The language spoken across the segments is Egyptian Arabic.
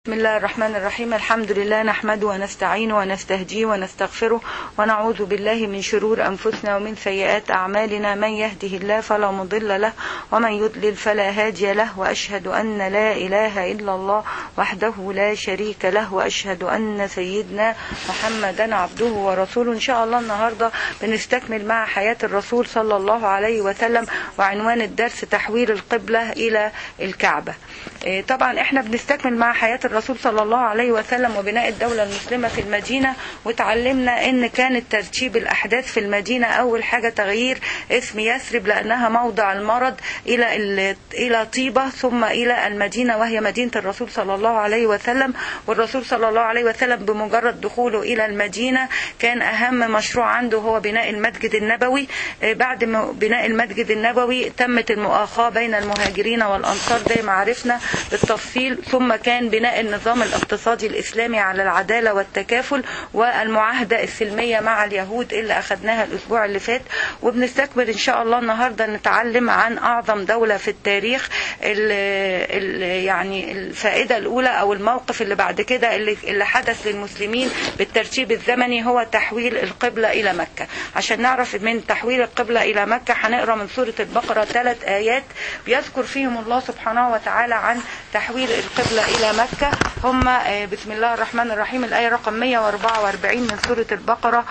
بسم الله الرحمن الرحيم الحمد لله نحمده ونستعينه ونستهديه ونستغفره ونعوذ بالله من شرور أنفسنا ومن سيئات أعمالنا من يهده الله فلا مضل له ومن يضلل فلا هادي له وأشهد أن لا إله إلا الله وحده لا شريك له وأشهد أن سيدنا محمدا عبده ورسوله إن شاء الله النهاردة بنستكمل مع حياة الرسول صلى الله عليه وسلم وعنوان الدرس تحويل القبلة إلى الكعبة طبعا احنا بنستكمل مع حياة الرسول صلى الله عليه وسلم وبناء الدولة المسلمة في المدينة وتعلمنا ان كانت ترتيب الاحداث في المدينة اول حاجة تغيير اسم يثرب لانها موضع المرض الى الى طيبة ثم الى المدينة وهي مدينة الرسول صلى الله عليه وسلم والرسول صلى الله عليه وسلم بمجرد دخوله الى المدينة كان اهم مشروع عنده هو بناء المسجد النبوي بعد بناء المسجد النبوي تمت المؤاخاة بين المهاجرين والانصار زي ما عرفنا بالتفصيل ثم كان بناء النظام الاقتصادي الإسلامي على العدالة والتكافل والمعاهدة السلمية مع اليهود اللي أخذناها الأسبوع اللي فات وبنستكمل إن شاء الله النهاردة نتعلم عن أعظم دولة في التاريخ ال ال يعني الفائدة الأولى أو الموقف اللي بعد كده اللي, اللي حدث للمسلمين بالترتيب الزمني هو تحويل القبلة إلى مكة عشان نعرف من تحويل القبلة إلى مكة هنقرأ من سورة البقرة ثلاث آيات بيذكر فيهم الله سبحانه وتعالى عن تحويل القبلة إلى مكة هم بسم الله الرحمن الرحيم الآية رقم 144 من سورة البقرة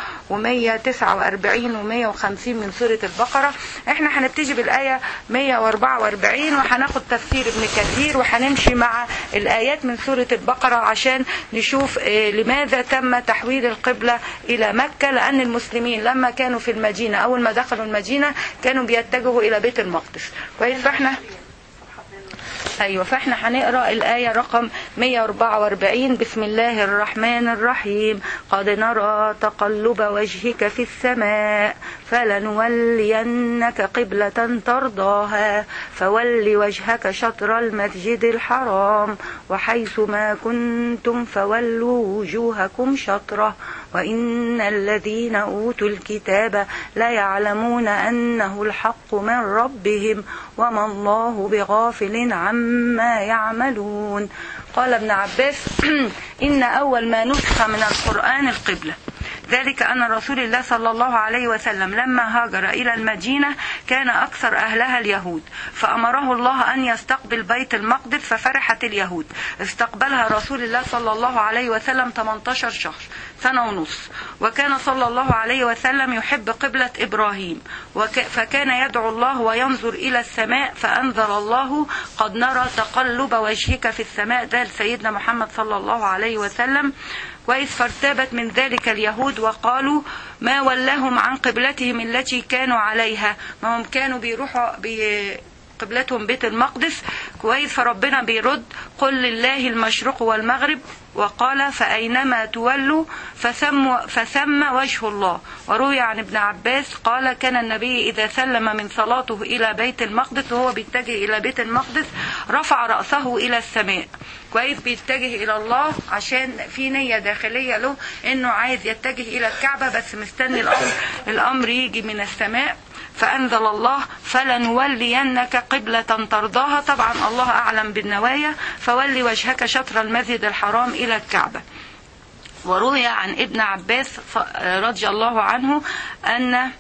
و149 و150 من سورة البقرة احنا هنبتدي بالآية 144 وهناخد تفسير ابن كثير وهنمشي مع الآيات من سورة البقرة عشان نشوف لماذا تم تحويل القبلة إلى مكة لأن المسلمين لما كانوا في المدينة أول ما دخلوا المدينة كانوا بيتجهوا إلى بيت المقدس كويس فاحنا ايوه فاحنا هنقرا الايه رقم 144 بسم الله الرحمن الرحيم قد نرى تقلب وجهك في السماء فلنولينك قبلة ترضاها فول وجهك شطر المسجد الحرام وحيث ما كنتم فولوا وجوهكم شطره وإن الذين أوتوا الكتاب ليعلمون أنه الحق من ربهم وما الله بغافل عما يعملون قال ابن عباس إن أول ما نسخ من القرآن القبلة ذلك أن رسول الله صلى الله عليه وسلم لما هاجر إلى المدينة كان أكثر أهلها اليهود فأمره الله أن يستقبل بيت المقدس ففرحت اليهود استقبلها رسول الله صلى الله عليه وسلم 18 شهر سنة ونص وكان صلى الله عليه وسلم يحب قبلة إبراهيم وك فكان يدعو الله وينظر إلى السماء فأنزل الله قد نرى تقلب وجهك في السماء ده سيدنا محمد صلى الله عليه وسلم كويس فارتابت من ذلك اليهود وقالوا ما ولاهم عن قبلتهم التي كانوا عليها ما هم كانوا بيروحوا بي قبلتهم بيت المقدس كويس فربنا بيرد قل لله المشرق والمغرب وقال فأينما تولوا فثم, فثم وجه الله وروي عن ابن عباس قال كان النبي إذا سلم من صلاته إلى بيت المقدس وهو بيتجه إلى بيت المقدس رفع رأسه إلى السماء كويس بيتجه إلى الله عشان في نية داخلية له إنه عايز يتجه إلى الكعبة بس مستني الأمر الأمر يجي من السماء فأنزل الله فلنولينك قبلة ترضاها طبعا الله أعلم بالنوايا فولي وجهك شطر المسجد الحرام إلى الكعبة وروي عن ابن عباس رضي الله عنه أن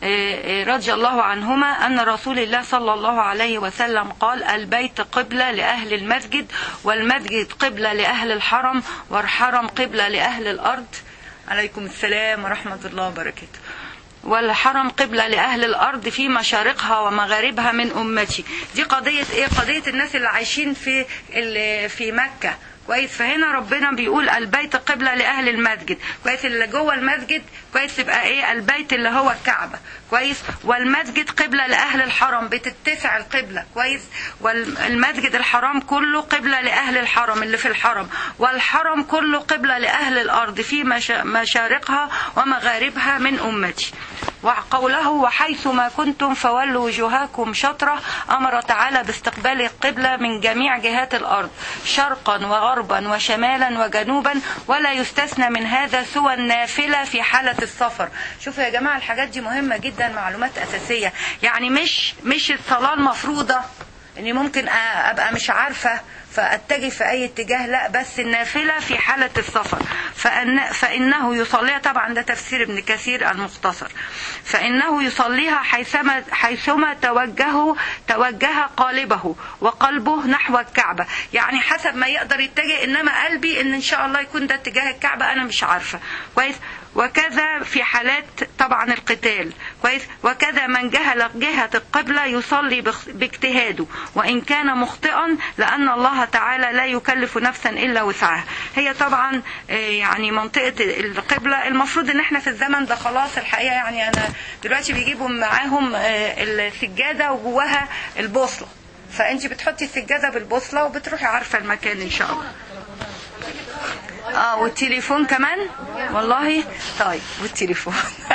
رضي الله عنهما أن رسول الله صلى الله عليه وسلم قال البيت قبلة لأهل المسجد والمسجد قبلة لأهل الحرم والحرم قبلة لأهل الأرض عليكم السلام ورحمة الله وبركاته والحرم قبلة لأهل الأرض في مشارقها ومغاربها من أمتي دي قضية إيه قضية الناس اللي عايشين في في مكة كويس فهنا ربنا بيقول البيت قبلة لأهل المسجد كويس اللي جوه المسجد كويس تبقى ايه البيت اللي هو الكعبة كويس والمسجد قبلة لأهل الحرم بتتسع القبلة كويس والمسجد الحرام كله قبلة لأهل الحرم اللي في الحرم والحرم كله قبلة لأهل الأرض في مشارقها ومغاربها من أمتي وقوله وحيث ما كنتم فولوا وجوهكم شطرة أمر تعالى باستقبال القبلة من جميع جهات الأرض شرقا وغربا وشمالا وجنوبا ولا يستثنى من هذا سوى النافلة في حالة السفر شوفوا يا جماعة الحاجات دي مهمة جدا معلومات أساسية يعني مش مش الصلاة المفروضة اني ممكن ابقى مش عارفه فاتجه في اي اتجاه لا بس النافله في حاله السفر فأن فانه يصليها طبعا ده تفسير ابن كثير المختصر فانه يصليها حيثما حيثما توجهه توجه قالبه وقلبه نحو الكعبه يعني حسب ما يقدر يتجه انما قلبي ان ان شاء الله يكون ده اتجاه الكعبه انا مش عارفه كويس وكذا في حالات طبعا القتال كويس وكذا من جهل جهة القبلة يصلي باخ- باجتهاده وإن كان مخطئا لأن الله تعالى لا يكلف نفسا إلا وسعها هي طبعا آه، يعني منطقة القبلة المفروض إن احنا في الزمن ده خلاص الحقيقة يعني أنا دلوقتي بيجيبوا معاهم آه، السجادة وجواها البوصلة فأنت بتحطي السجادة بالبوصلة وبتروحي عارفة المكان إن شاء الله اه والتليفون كمان والله طيب والتليفون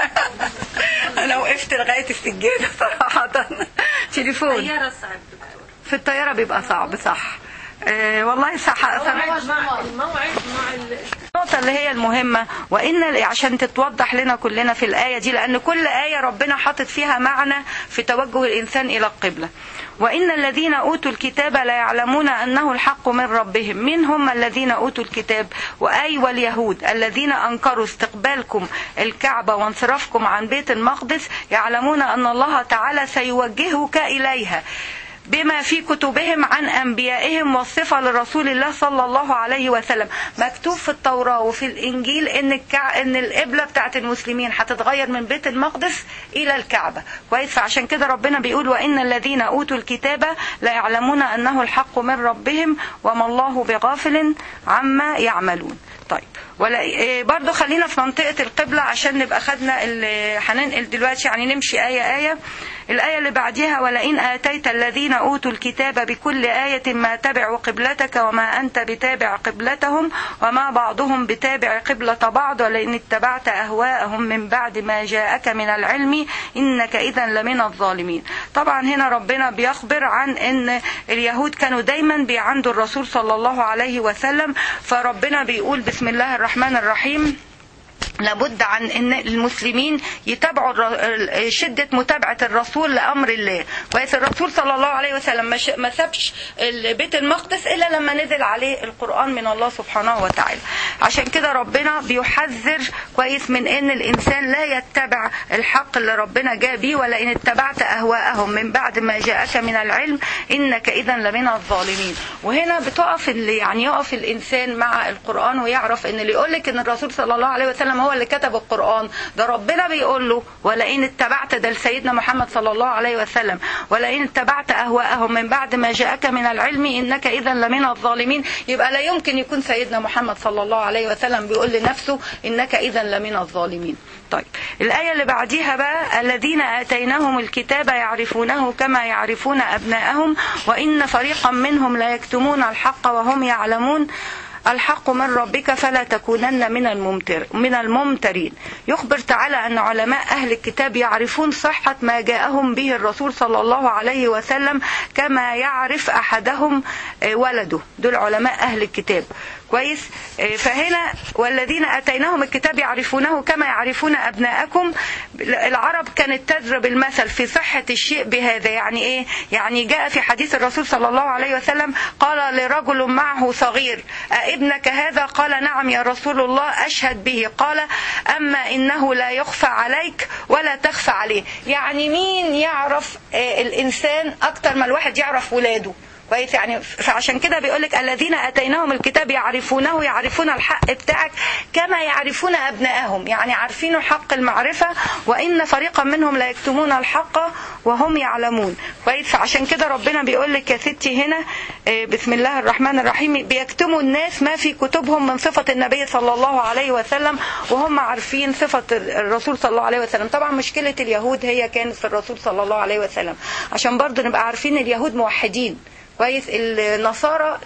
انا وقفت لغايه السجاده صراحه تليفون طيارة صعب دكتور في الطياره بيبقى صعب صح آه والله صح سمعت مع الموعد مع ال... النقطة اللي هي المهمة وإن عشان تتوضح لنا كلنا في الآية دي لأن كل آية ربنا حاطط فيها معنى في توجه الإنسان إلى القبلة وإن الذين أوتوا الكتاب لا يعلمون أنه الحق من ربهم من هم الذين أوتوا الكتاب وأي واليهود الذين أنكروا استقبالكم الكعبة وانصرافكم عن بيت المقدس يعلمون أن الله تعالى سيوجهك إليها بما في كتبهم عن انبيائهم والصفه لرسول الله صلى الله عليه وسلم مكتوب في التوراه وفي الانجيل ان الكع... ان القبله بتاعت المسلمين هتتغير من بيت المقدس الى الكعبه كويس فعشان كده ربنا بيقول وان الذين اوتوا الكتاب لا يعلمون انه الحق من ربهم وما الله بغافل عما يعملون طيب ولا إيه برضو خلينا في منطقة القبلة عشان نبقى خدنا ال- هننقل دلوقتي يعني نمشي آية آية الآية اللي بعديها ولئن آتيت الذين أوتوا الكتاب بكل آية ما تبعوا قبلتك وما أنت بتابع قبلتهم وما بعضهم بتابع قبلة بعض ولئن اتبعت أهواءهم من بعد ما جاءك من العلم إنك إذا لمن الظالمين طبعا هنا ربنا بيخبر عن أن اليهود كانوا دايما بيعندوا الرسول صلى الله عليه وسلم فربنا بيقول بسم الله الرحمن الرحيم لابد عن ان المسلمين يتابعوا الر- شده متابعه الرسول لامر الله كويس الرسول صلى الله عليه وسلم ما ش- ما سابش ال- بيت المقدس الا لما نزل عليه القران من الله سبحانه وتعالى عشان كده ربنا بيحذر كويس من ان الانسان لا يتبع الحق اللي ربنا جاء بيه ولئن اتبعت اهواءهم من بعد ما جاءك من العلم انك اذا لمن الظالمين وهنا بتقف اللي يعني يقف الانسان مع القران ويعرف ان اللي يقول لك ان الرسول صلى الله عليه وسلم هو اللي كتب القران ده ربنا بيقول له ولئن اتبعت ده لسيدنا محمد صلى الله عليه وسلم ولئن اتبعت اهواءهم من بعد ما جاءك من العلم انك اذا لمن الظالمين يبقى لا يمكن يكون سيدنا محمد صلى الله عليه وسلم بيقول لنفسه انك اذا لمن الظالمين طيب الآية اللي بعديها بقى الذين آتيناهم الكتاب يعرفونه كما يعرفون أبناءهم وإن فريقا منهم لا يكتمون الحق وهم يعلمون الحق من ربك فلا تكونن من الممتر من الممترين يخبر تعالى أن علماء أهل الكتاب يعرفون صحة ما جاءهم به الرسول صلى الله عليه وسلم كما يعرف أحدهم آه، ولده دول علماء أهل الكتاب كويس آه، فهنا والذين اتيناهم الكتاب يعرفونه كما يعرفون ابناءكم العرب كانت تضرب المثل في صحه الشيء بهذا يعني ايه يعني جاء في حديث الرسول صلى الله عليه وسلم قال لرجل معه صغير ابنك هذا قال نعم يا رسول الله اشهد به قال اما انه لا يخفى عليك ولا تخفى عليه يعني مين يعرف آه، الانسان اكتر ما الواحد يعرف ولاده كويس يعني فعشان كده بيقول لك الذين اتيناهم الكتاب يعرفونه يعرفون الحق بتاعك كما يعرفون ابنائهم يعني عارفين حق المعرفه وان فريقا منهم لا يكتمون الحق وهم يعلمون كويس فعشان كده ربنا بيقول لك يا ستي هنا آه، بسم الله الرحمن الرحيم بيكتموا الناس ما في كتبهم من صفه النبي صلى الله عليه وسلم وهم عارفين صفه الرسول صلى الله عليه وسلم طبعا مشكله اليهود هي كانت في الرسول صلى الله عليه وسلم عشان برضو نبقى عارفين اليهود موحدين كويس النصارى لا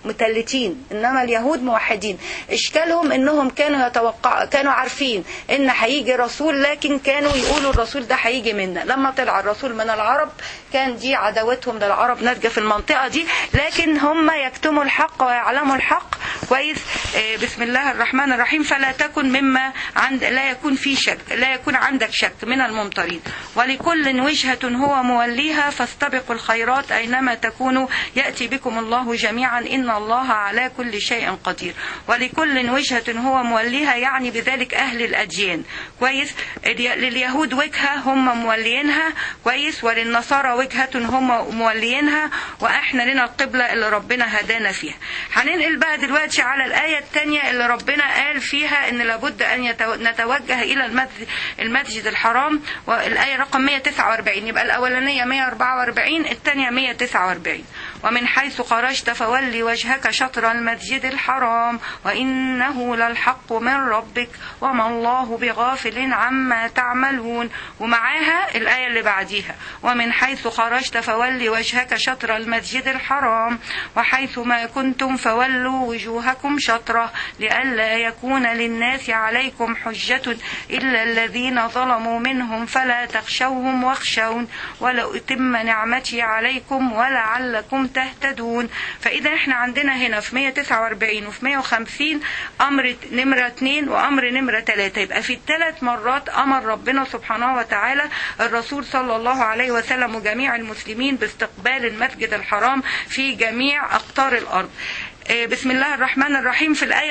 متلتين انما اليهود موحدين اشكالهم انهم كانوا يتوقع كانوا عارفين ان هيجي رسول لكن كانوا يقولوا الرسول ده هيجي منا لما طلع الرسول من العرب كان دي عداوتهم للعرب ناتجه في المنطقه دي لكن هم يكتموا الحق ويعلموا الحق كويس آه، بسم الله الرحمن الرحيم فلا تكن مما عند لا يكون في شك لا يكون عندك شك من الممترين ولكل وجهة هو موليها فاستبقوا الخيرات أينما تكونوا يأتي بكم الله جميعا إن الله على كل شيء قدير ولكل وجهة هو موليها يعني بذلك أهل الأديان كويس الي- لليهود وجهة هم موليينها كويس وللنصارى وجهة هم موليينها وإحنا لنا القبلة اللي ربنا هدانا فيها هننقل بقى دلوقتي على الآية الثانية اللي ربنا قال فيها إن لابد أن يتو- نتوجه إلى المسجد, المسجد الحرام والآية رقم 149 يبقى الأولانية 144 الثانية 149 ومن حيث خرجت فول وجهك شطر المسجد الحرام وإنه للحق من ربك وما الله بغافل عما تعملون ومعاها الآية اللي بعديها ومن حيث خرجت فول وجهك شطر المسجد الحرام وحيث ما كنتم فولوا وجوهكم شطره لئلا يكون للناس عليكم حجة إلا الذين ظلموا منهم فلا تخشوهم واخشون ولأتم نعمتي عليكم ولعلكم تهتدون فإذا احنا عندنا هنا في 149 وفي 150 أمر نمرة 2 وأمر نمرة 3 يبقى في الثلاث مرات أمر ربنا سبحانه وتعالى الرسول صلى الله عليه وسلم وجميع المسلمين باستقبال المسجد الحرام في جميع أقطار الأرض آه، بسم الله الرحمن الرحيم في الآية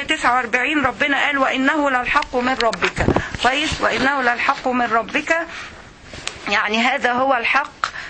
149 ربنا قال وإنه للحق من ربك كويس وإنه للحق من ربك يعني هذا هو الحق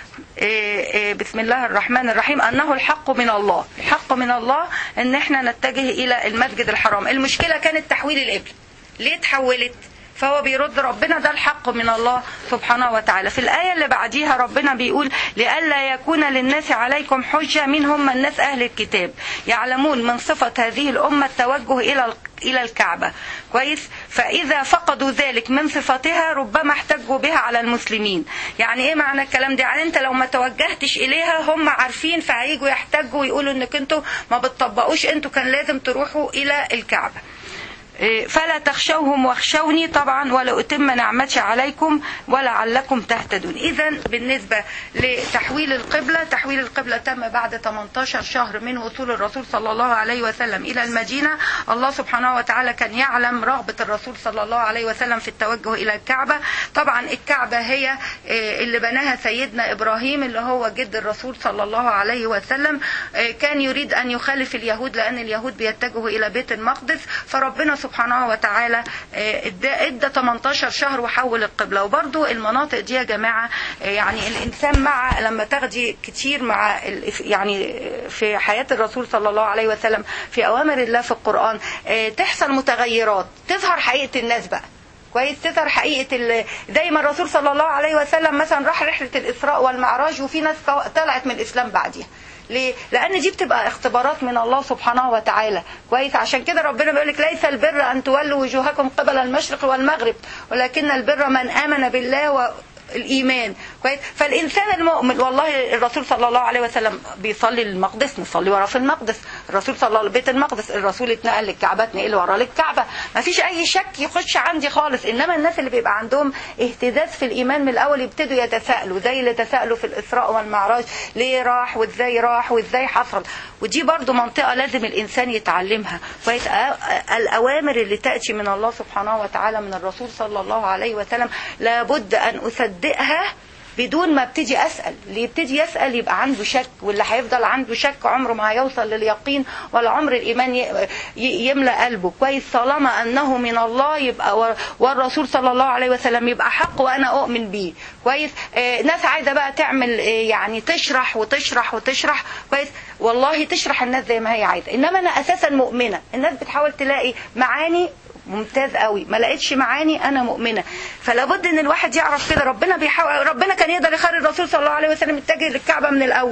إيه إيه بسم الله الرحمن الرحيم انه الحق من الله الحق من الله ان احنا نتجه الى المسجد الحرام المشكله كانت تحويل القبله ليه اتحولت فهو بيرد ربنا ده الحق من الله سبحانه وتعالى في الآية اللي بعديها ربنا بيقول لئلا يكون للناس عليكم حجة من هم الناس أهل الكتاب يعلمون من صفة هذه الأمة التوجه إلى إلى الكعبة كويس فإذا فقدوا ذلك من صفتها ربما احتجوا بها على المسلمين يعني إيه معنى الكلام ده يعني أنت لو ما توجهتش إليها هم عارفين فهيجوا يحتجوا ويقولوا إنك أنتوا ما بتطبقوش أنتوا كان لازم تروحوا إلى الكعبة إيه، فلا تخشوهم واخشوني طبعا ولا أتم نعمتي عليكم ولعلكم تهتدون إذا بالنسبة لتحويل القبلة تحويل القبلة تم بعد 18 شهر من وصول الرسول صلى الله عليه وسلم إلى المدينة الله سبحانه وتعالى كان يعلم رغبة الرسول صلى الله عليه وسلم في التوجه إلى الكعبة طبعا الكعبة هي إيه، اللي بناها سيدنا إبراهيم اللي هو جد الرسول صلى الله عليه وسلم إيه، كان يريد أن يخالف اليهود لأن اليهود بيتجهوا إلى بيت المقدس فربنا سبحانه وتعالى آه، ادى ادى 18 شهر وحول القبله وبرضو المناطق دي يا جماعه آه، يعني الانسان مع لما تاخدي كتير مع ال- يعني في حياه الرسول صلى الله عليه وسلم في اوامر الله في القران آه، تحصل متغيرات تظهر حقيقه الناس بقى كويس تظهر حقيقه ال- زي ما الرسول صلى الله عليه وسلم مثلا راح رحله الاسراء والمعراج وفي ناس طلعت من الاسلام بعديها ليه؟ لأن دي بتبقى اختبارات من الله سبحانه وتعالى، كويس عشان كده ربنا بيقول لك ليس البر أن تولوا وجوهكم قبل المشرق والمغرب، ولكن البر من آمن بالله و الايمان كويس فالانسان المؤمن والله الرسول صلى الله عليه وسلم بيصلي للمقدس نصلي وراه في المقدس الرسول صلى الله عليه بيت المقدس الرسول اتنقل للكعبه اتنقل وراه للكعبه ما فيش اي شك يخش عندي خالص انما الناس اللي بيبقى عندهم اهتزاز في الايمان من الاول يبتدوا يتساءلوا زي اللي تساءلوا في الاسراء والمعراج ليه راح وازاي راح وازاي حصل ودي برضو منطقه لازم الانسان يتعلمها كويس أ- أ- الاوامر اللي تاتي من الله سبحانه وتعالى من الرسول صلى الله عليه وسلم لابد ان اصدقها بدون ما ابتدي اسال اللي يبتدي يسال يبقى عنده شك واللي هيفضل عنده شك عمره ما هيوصل لليقين ولا عمر الايمان ي- ي- يملا قلبه كويس طالما انه من الله يبقى و- والرسول صلى الله عليه وسلم يبقى حق وانا اؤمن بيه كويس آه ناس عايزه بقى تعمل آه يعني تشرح وتشرح وتشرح كويس والله تشرح الناس زي ما هي عايزه انما انا اساسا مؤمنه الناس بتحاول تلاقي معاني ممتاز قوي ما لقيتش معاني انا مؤمنه فلا بد ان الواحد يعرف كده ربنا بيحاول ربنا كان يقدر يخلي الرسول صلى الله عليه وسلم يتجه للكعبه من الاول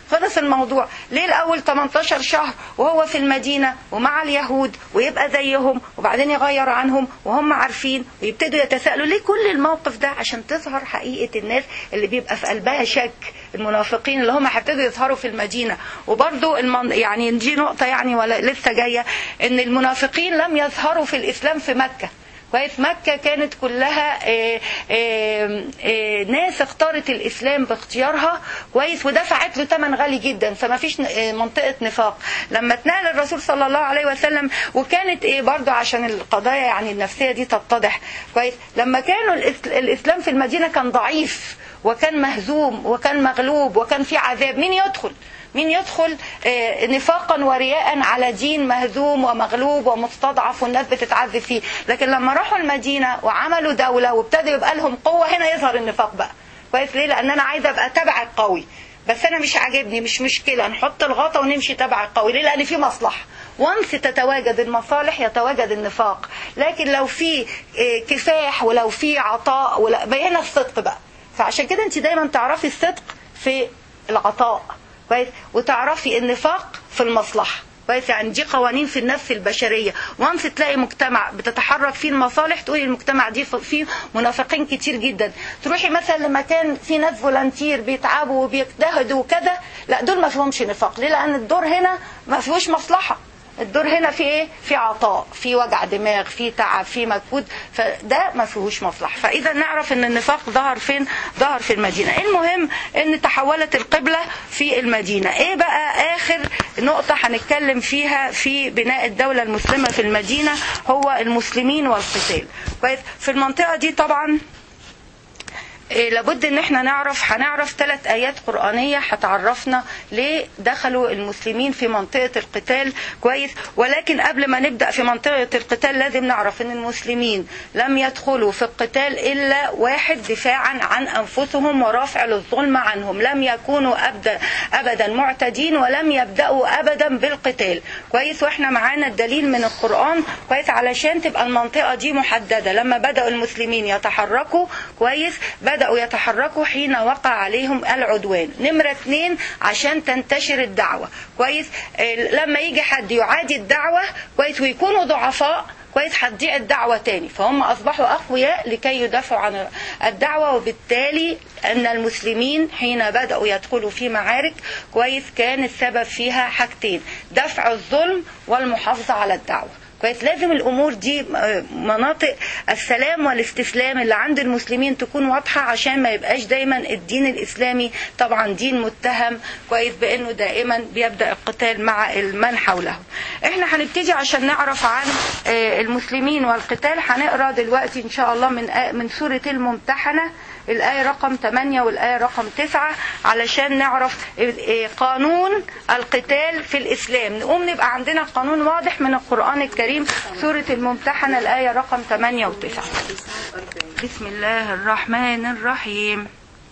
خلص الموضوع ليه الاول 18 شهر وهو في المدينه ومع اليهود ويبقى زيهم وبعدين يغير عنهم وهم عارفين ويبتدوا يتساءلوا ليه كل الموقف ده عشان تظهر حقيقه الناس اللي بيبقى في قلبها شك المنافقين اللي هم هيبتدوا يظهروا في المدينه وبرده المن... يعني دي نقطه يعني ولا لسه جايه ان المنافقين لم يظهروا في الاسلام في مكه كويس مكة كانت كلها آه، آه، آه، ناس اختارت الإسلام باختيارها كويس ودفعت له ثمن غالي جدا فما فيش آه، منطقة نفاق لما اتنقل الرسول صلى الله عليه وسلم وكانت ايه برضو عشان القضايا يعني النفسية دي تتضح كويس لما كانوا الإس- الإسلام في المدينة كان ضعيف وكان مهزوم وكان مغلوب وكان في عذاب مين يدخل مين يدخل آه، نفاقا ورياء على دين مهزوم ومغلوب ومستضعف والناس بتتعذب فيه لكن لما راحوا المدينة وعملوا دولة وابتدوا يبقى لهم قوة هنا يظهر النفاق بقى كويس ليه لان انا عايزه ابقى تبع القوي بس انا مش عاجبني مش مشكله نحط الغطا ونمشي تبع القوي ليه لان في مصلحه وانس تتواجد المصالح يتواجد النفاق لكن لو في آه، كفاح ولو في عطاء ولا بينا الصدق بقى فعشان كده انت دايما تعرفي الصدق في العطاء كويس وتعرفي النفاق في المصلحه كويس يعني دي قوانين في النفس البشريه وانس تلاقي مجتمع بتتحرك فيه المصالح تقولي المجتمع دي فيه منافقين كتير جدا تروحي مثلا لمكان في ناس فولنتير بيتعبوا وبيجتهدوا وكذا لا دول ما فيهمش نفاق ليه لان الدور هنا ما فيهوش مصلحه الدور هنا في ايه في عطاء في وجع دماغ في تعب في مجهود فده ما فيهوش مصلحه فاذا نعرف ان النفاق ظهر فين ظهر في المدينه المهم ان تحولت القبله في المدينه ايه بقى اخر نقطه هنتكلم فيها في بناء الدوله المسلمه في المدينه هو المسلمين والقتال كويس في المنطقه دي طبعا إيه لابد ان احنا نعرف هنعرف ثلاث ايات قرآنية هتعرفنا ليه دخلوا المسلمين في منطقة القتال كويس ولكن قبل ما نبدأ في منطقة القتال لازم نعرف ان المسلمين لم يدخلوا في القتال الا واحد دفاعا عن انفسهم ورفع للظلم عنهم لم يكونوا ابدا ابدا معتدين ولم يبدأوا ابدا بالقتال كويس واحنا معانا الدليل من القرآن كويس علشان تبقى المنطقة دي محددة لما بدأوا المسلمين يتحركوا كويس بدأوا يتحركوا حين وقع عليهم العدوان نمرة اتنين عشان تنتشر الدعوة كويس آه، لما يجي حد يعادي الدعوة كويس ويكونوا ضعفاء كويس هتضيع الدعوة تاني فهم أصبحوا أقوياء لكي يدافعوا عن الدعوة وبالتالي أن المسلمين حين بدأوا يدخلوا في معارك كويس كان السبب فيها حاجتين دفع الظلم والمحافظة على الدعوة كويس لازم الامور دي آه، مناطق السلام والاستسلام اللي عند المسلمين تكون واضحه عشان ما يبقاش دايما الدين الاسلامي طبعا دين متهم كويس بانه دائما بيبدا القتال مع من حوله احنا هنبتدي عشان نعرف عن آه، المسلمين والقتال هنقرا دلوقتي ان شاء الله من آه، من سوره الممتحنه الآية رقم 8 والآية رقم 9 علشان نعرف إيه قانون القتال في الإسلام نقوم نبقى عندنا قانون واضح من القرآن الكريم سورة الممتحنة الآية رقم 8 و9 بسم الله الرحمن الرحيم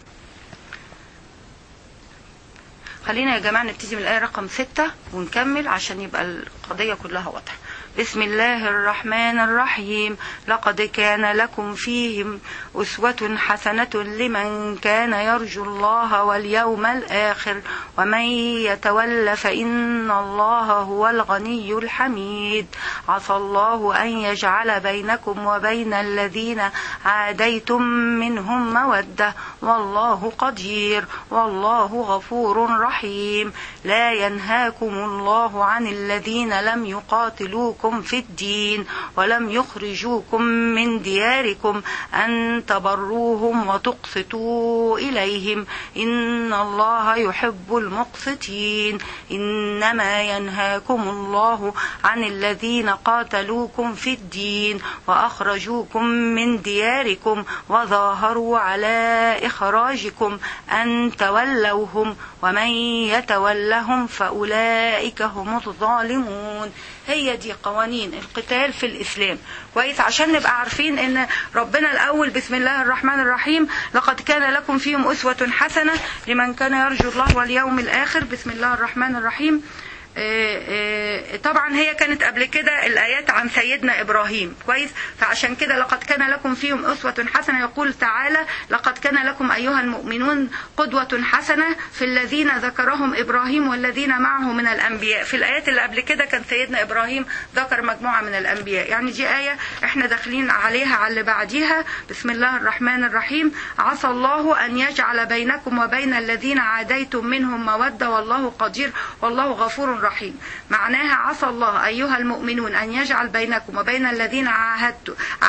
خلينا يا جماعة نبتدي من الآية رقم 6 ونكمل عشان يبقى القضية كلها واضحة بسم الله الرحمن الرحيم لقد كان لكم فيهم أسوة حسنة لمن كان يرجو الله واليوم الآخر ومن يتول فإن الله هو الغني الحميد عسى الله أن يجعل بينكم وبين الذين عاديتم منهم مودة والله قدير والله غفور رحيم لا ينهاكم الله عن الذين لم يقاتلوكم في الدين ولم يخرجوكم من دياركم أن تبروهم وتقسطوا إليهم إن الله يحب المقسطين إنما ينهاكم الله عن الذين قاتلوكم في الدين وأخرجوكم من دياركم وظاهروا على إخراجكم أن تولوهم ومن يتولهم فأولئك هم الظالمون هي دي قوانين القتال في الإسلام كويس عشان نبقى عارفين ان ربنا الأول بسم الله الرحمن الرحيم لقد كان لكم فيهم أسوة حسنة لمن كان يرجو الله واليوم الآخر بسم الله الرحمن الرحيم آه، آه، طبعا هي كانت قبل كده الآيات عن سيدنا إبراهيم كويس فعشان كده لقد كان لكم فيهم أسوة حسنة يقول تعالى لقد كان لكم أيها المؤمنون قدوة حسنة في الذين ذكرهم إبراهيم والذين معه من الأنبياء في الآيات اللي قبل كده كان سيدنا إبراهيم ذكر مجموعة من الأنبياء يعني دي آية احنا داخلين عليها على اللي بعديها بسم الله الرحمن الرحيم عسى الله أن يجعل بينكم وبين الذين عاديتم منهم مودة والله قدير والله غفور رحيم معناها عسى الله أيها المؤمنون أن يجعل بينكم وبين الذين عاهدتم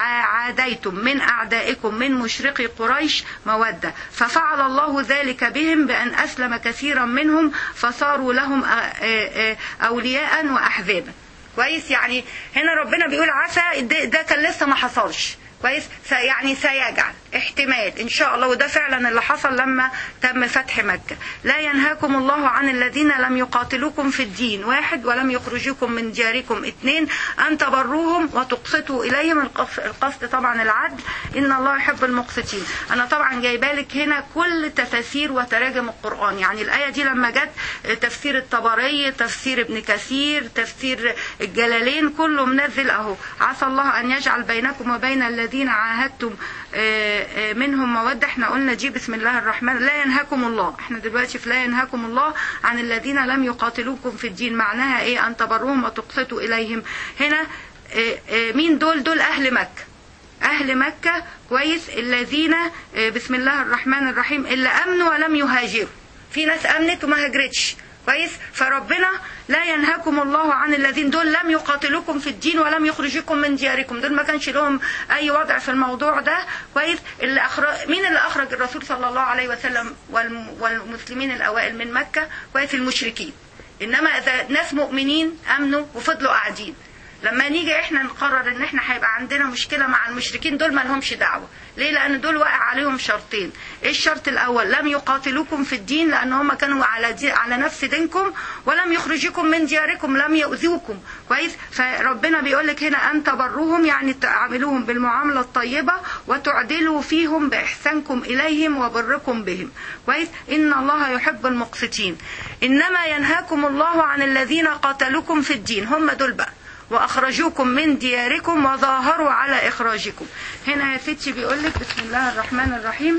عاديتم من أعدائكم من مشرقي قريش مودة ففعل الله ذلك بهم بأن أسلم كثيرا منهم فصاروا لهم آه، آه، آه، أولياء وأحزابا كويس يعني هنا ربنا بيقول عسى ده, ده كان لسه ما حصلش كويس س- يعني سيجعل احتمال ان شاء الله وده فعلا اللي حصل لما تم فتح مكة لا ينهاكم الله عن الذين لم يقاتلوكم في الدين واحد ولم يخرجوكم من دياركم اثنين ان تبروهم وتقسطوا اليهم القص- القسط طبعا العدل ان الله يحب المقسطين انا طبعا جايبه لك هنا كل تفاسير وتراجم القران يعني الايه دي لما جت تفسير الطبري تفسير ابن كثير تفسير الجلالين كله منزل اهو عسى الله ان يجعل بينكم وبين الذين عاهدتم آه، آه، منهم مودة احنا قلنا دي بسم الله الرحمن لا ينهاكم الله احنا دلوقتي في لا ينهاكم الله عن الذين لم يقاتلوكم في الدين معناها ايه ان تبروهم وتقسطوا اليهم هنا آه، آه، مين دول دول اهل مكة أهل مكة كويس الذين آه، بسم الله الرحمن الرحيم اللي أمنوا ولم يهاجروا في ناس أمنت وما هاجرتش كويس فربنا لا ينهاكم الله عن الذين دول لم يقاتلوكم في الدين ولم يخرجوكم من دياركم دول ما كانش لهم اي وضع في الموضوع ده كويس اللي أخرج مين اللي اخرج الرسول صلى الله عليه وسلم والم- والمسلمين الاوائل من مكه كويس المشركين انما اذا ناس مؤمنين امنوا وفضلوا قاعدين لما نيجي احنا نقرر ان احنا هيبقى عندنا مشكله مع المشركين دول ما لهمش دعوه ليه لان دول واقع عليهم شرطين ايه الشرط الاول لم يقاتلوكم في الدين لان هم كانوا على دي على نفس دينكم ولم يخرجوكم من دياركم لم يؤذوكم كويس فربنا بيقول لك هنا ان تبروهم يعني تعاملوهم بالمعامله الطيبه وتعدلوا فيهم باحسانكم اليهم وبركم بهم كويس ان الله يحب المقسطين انما ينهاكم الله عن الذين قاتلوكم في الدين هم دول بقى واخرجوكم من دياركم وظاهروا على اخراجكم هنا يا ستي بيقول لك بسم الله الرحمن الرحيم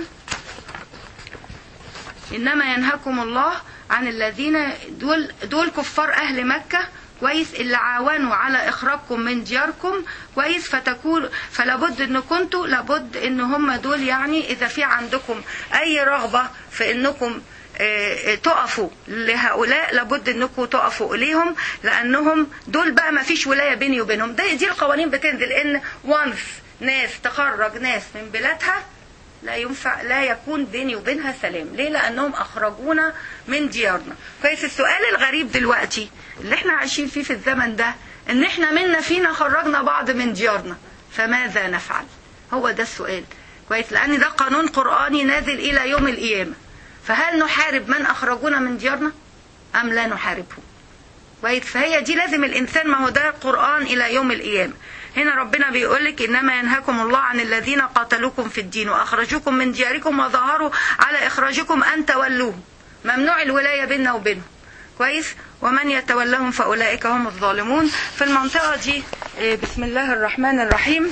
انما ينهاكم الله عن الذين دول دول كفار اهل مكه كويس اللي عاونوا على اخراجكم من دياركم كويس فتكون فلابد ان كنتوا لابد ان هم دول يعني اذا في عندكم اي رغبه في انكم آه، تقفوا لهؤلاء لابد انكم تقفوا اليهم لانهم دول بقى ما فيش ولايه بيني وبينهم دي, دي القوانين بتنزل ان وانس ناس تخرج ناس من بلادها لا ينفع لا يكون بيني وبينها سلام ليه لانهم اخرجونا من ديارنا كويس السؤال الغريب دلوقتي اللي احنا عايشين فيه في الزمن ده ان احنا منا فينا خرجنا بعض من ديارنا فماذا نفعل هو ده السؤال كويس لان ده قانون قراني نازل الى يوم القيامه فهل نحارب من اخرجونا من ديارنا ام لا نحاربهم كويس فهي دي لازم الانسان ما هو ده قران الى يوم القيامه هنا ربنا بيقول لك انما ينهاكم الله عن الذين قاتلوكم في الدين واخرجوكم من دياركم وظاهروا على اخراجكم ان تولوهم ممنوع الولايه بيننا وبينهم كويس ومن يتولهم فاولئك هم الظالمون في المنطقه دي آه، بسم الله الرحمن الرحيم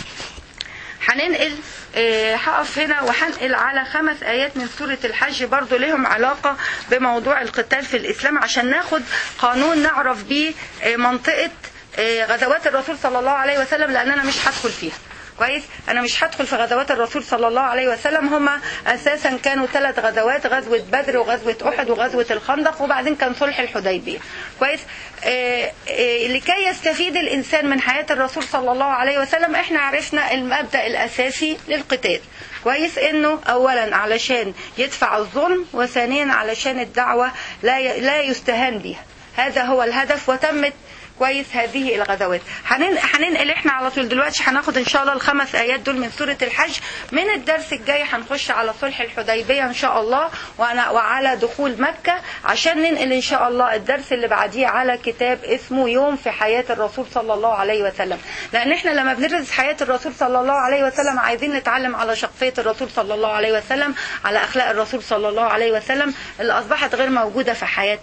هننقل آه، هقف هنا وهنقل على خمس آيات من سورة الحج برضو لهم علاقة بموضوع القتال في الإسلام عشان ناخد قانون نعرف بيه آه، منطقة آه، غزوات الرسول صلى الله عليه وسلم لأن أنا مش هدخل فيها كويس انا مش هدخل في غزوات الرسول صلى الله عليه وسلم هما اساسا كانوا ثلاث غزوات غزوه بدر وغزوه احد وغزوه الخندق وبعدين كان صلح الحديبيه كويس آه آه لكي يستفيد الانسان من حياه الرسول صلى الله عليه وسلم احنا عرفنا المبدا الاساسي للقتال كويس انه اولا علشان يدفع الظلم وثانيا علشان الدعوه لا ي- لا يستهان بها هذا هو الهدف وتمت كويس هذه الغزوات هنن- هننقل احنا على طول دلوقتي هناخد ان شاء الله الخمس ايات دول من سوره الحج من الدرس الجاي هنخش على صلح الحديبيه ان شاء الله وأنا وعلى دخول مكه عشان ننقل ان شاء الله الدرس اللي بعديه على كتاب اسمه يوم في حياه الرسول صلى الله عليه وسلم لان احنا لما بندرس حياه الرسول صلى الله عليه وسلم عايزين نتعلم على شخصيه الرسول صلى الله عليه وسلم على اخلاق الرسول صلى الله عليه وسلم اللي اصبحت غير موجوده في حياتنا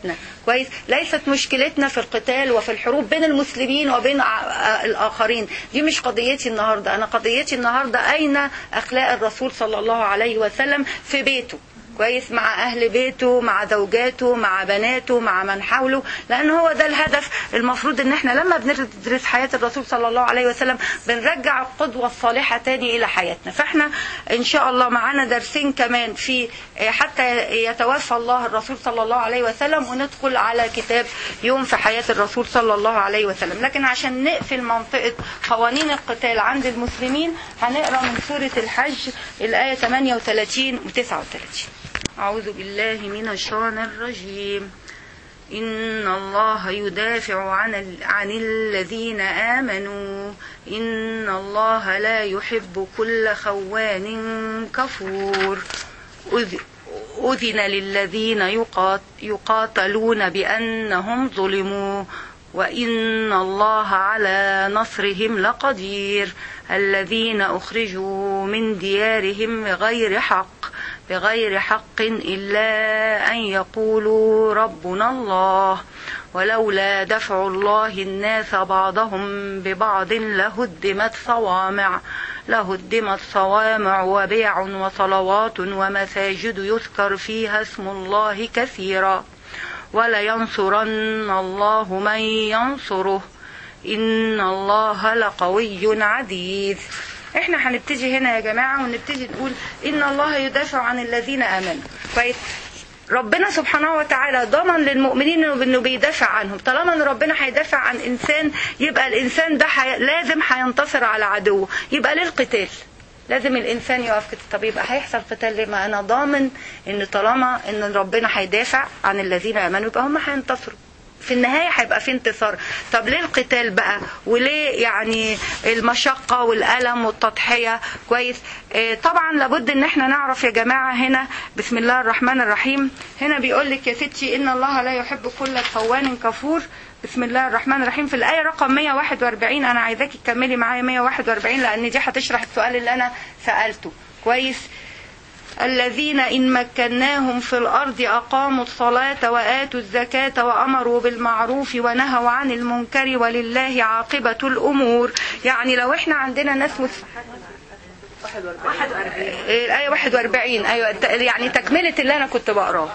كويس ليست مشكلتنا في القتال وفي الحروب بين المسلمين وبين ع- الآخرين دي مش قضيتي النهاردة أنا قضيتي النهاردة أين أخلاق الرسول صلى الله عليه وسلم في بيته كويس مع اهل بيته مع زوجاته مع بناته مع من حوله لان هو ده الهدف المفروض ان احنا لما بندرس حياه الرسول صلى الله عليه وسلم بنرجع القدوه الصالحه تاني الى حياتنا فاحنا ان شاء الله معانا درسين كمان في حتى يتوفى الله الرسول صلى الله عليه وسلم وندخل على كتاب يوم في حياه الرسول صلى الله عليه وسلم لكن عشان نقفل منطقه قوانين القتال عند المسلمين هنقرا من سوره الحج الايه 38 و 39 أعوذ بالله من الشيطان الرجيم إن الله يدافع عن ال- عن الذين آمنوا إن الله لا يحب كل خوان كفور أذ- أذن للذين يقات يقاتلون بأنهم ظلموا وإن الله على نصرهم لقدير الذين أخرجوا من ديارهم بغير حق بغير حق إلا أن يقولوا ربنا الله ولولا دفع الله الناس بعضهم ببعض لهدمت صوامع لهدمت صوامع وبيع وصلوات ومساجد يذكر فيها اسم الله كثيرا ولينصرن الله من ينصره إن الله لقوي عزيز احنا هنبتدي هنا يا جماعة ونبتدي نقول إن الله يدافع عن الذين آمنوا كويس ربنا سبحانه وتعالى ضمن للمؤمنين انه إنه بيدافع عنهم طالما ان ربنا هيدافع عن انسان يبقى الانسان ده حي... لازم هينتصر على عدوه يبقى ليه القتال لازم الانسان يقف كده طب يبقى هيحصل قتال ليه ما انا ضامن ان طالما ان ربنا هيدافع عن الذين امنوا يبقى هم هينتصروا في النهاية هيبقى في انتصار طب ليه القتال بقى وليه يعني المشقة والألم والتضحية كويس آه، طبعا لابد ان احنا نعرف يا جماعة هنا بسم الله الرحمن الرحيم هنا بيقول لك يا ستي ان الله لا يحب كل خوان كفور بسم الله الرحمن الرحيم في الآية رقم 141 أنا عايزاكي تكملي معايا 141 لأن دي هتشرح السؤال اللي أنا سألته كويس الذين إن مكناهم في الأرض أقاموا الصلاة وآتوا الزكاة وأمروا بالمعروف ونهوا عن المنكر ولله عاقبة الأمور يعني لو إحنا عندنا ناس مس... الآية 41 أيوة يعني تكملة اللي أنا كنت بقراه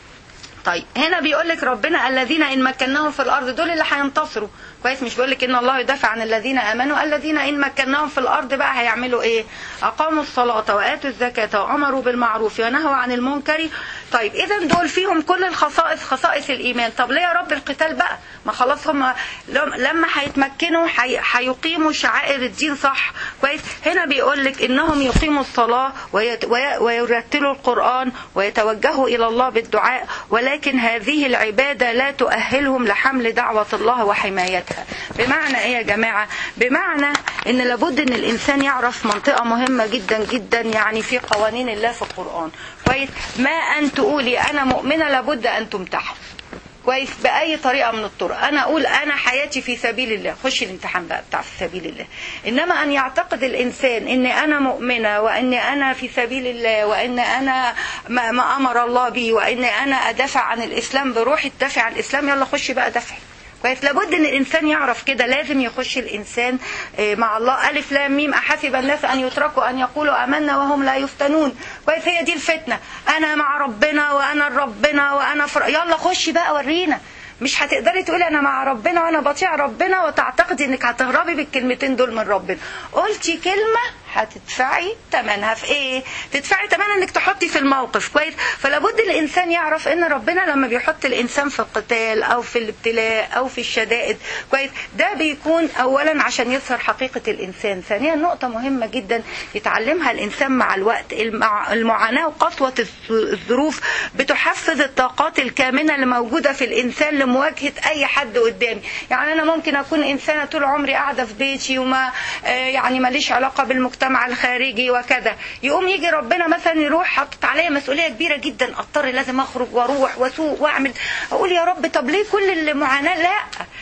طيب هنا بيقول لك ربنا الذين ان مكناهم في الارض دول اللي هينتصروا كويس مش بيقول لك ان الله يدافع عن الذين امنوا الذين ان مكناهم في الارض بقى هيعملوا ايه اقاموا الصلاه واتوا الزكاه وامروا بالمعروف ونهوا عن المنكر طيب اذا دول فيهم كل الخصائص خصائص الايمان طب ليه يا رب القتال بقى ما خلاص هم لما هيتمكنوا هي- هيقيموا شعائر الدين صح كويس هنا بيقول لك انهم يقيموا الصلاه ويت- وي- ويرتلوا القران ويتوجهوا الى الله بالدعاء ولكن هذه العباده لا تؤهلهم لحمل دعوه الله وحمايتها بمعنى ايه يا جماعه بمعنى ان لابد ان الانسان يعرف منطقه مهمه جدا جدا يعني في قوانين الله في القران كويس ما ان تقولي انا مؤمنه لابد ان تمتحن كويس باي طريقه من الطرق انا اقول انا حياتي في سبيل الله خش الامتحان بقى بتاع في سبيل الله انما ان يعتقد الانسان ان انا مؤمنه وان انا في سبيل الله وان انا ما, ما امر الله بي وان انا ادافع عن الاسلام بروحي تدافع عن الاسلام يلا خش بقى دافع كويس لابد ان الانسان يعرف كده لازم يخش الانسان آه، مع الله الف لام ميم احسب الناس ان يتركوا ان يقولوا امنا وهم لا يفتنون كويس هي دي الفتنه انا مع ربنا وانا ربنا وانا فر... يلا خشي بقى ورينا مش هتقدري تقولي انا مع ربنا وانا بطيع ربنا وتعتقدي انك هتهربي بالكلمتين دول من ربنا قلتي كلمه هتدفعي ثمنها في ايه تدفعي ثمنها انك تحطي في الموقف كويس فلابد الانسان يعرف ان ربنا لما بيحط الانسان في القتال او في الابتلاء او في الشدائد كويس ده بيكون اولا عشان يظهر حقيقه الانسان ثانيا نقطه مهمه جدا يتعلمها الانسان مع الوقت المع- المعاناه وقسوه الظ- الظروف بتحفز الطاقات الكامنه اللي موجوده في الانسان لمواجهه اي حد قدامي يعني انا ممكن اكون انسانه طول عمري قاعده في بيتي وما آه، يعني ماليش علاقه بالمجتمع الخارجي وكذا يقوم يجي ربنا مثلا يروح حاطط عليا مسؤوليه كبيره جدا اضطر لازم اخرج واروح واسوق واعمل اقول يا رب طب ليه كل المعاناه لا